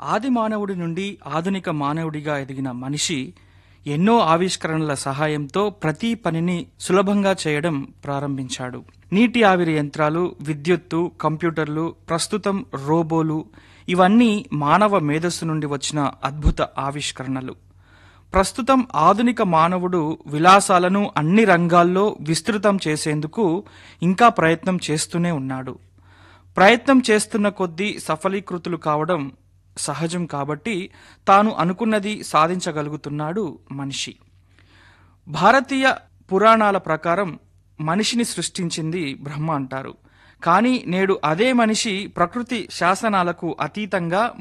ఆది మానవుడి నుండి ఆధునిక మానవుడిగా ఎదిగిన మనిషి ఎన్నో ఆవిష్కరణల సహాయంతో ప్రతి పనిని సులభంగా చేయడం ప్రారంభించాడు నీటి ఆవిరి యంత్రాలు విద్యుత్తు కంప్యూటర్లు ప్రస్తుతం రోబోలు ఇవన్నీ మానవ మేధస్సు నుండి వచ్చిన అద్భుత ఆవిష్కరణలు ప్రస్తుతం ఆధునిక మానవుడు విలాసాలను అన్ని రంగాల్లో విస్తృతం చేసేందుకు ఇంకా ప్రయత్నం చేస్తూనే ఉన్నాడు ప్రయత్నం చేస్తున్న కొద్దీ సఫలీకృతులు కావడం సహజం కాబట్టి తాను అనుకున్నది సాధించగలుగుతున్నాడు మనిషి భారతీయ పురాణాల ప్రకారం మనిషిని సృష్టించింది బ్రహ్మ అంటారు కానీ నేడు అదే మనిషి ప్రకృతి శాసనాలకు అతీతంగా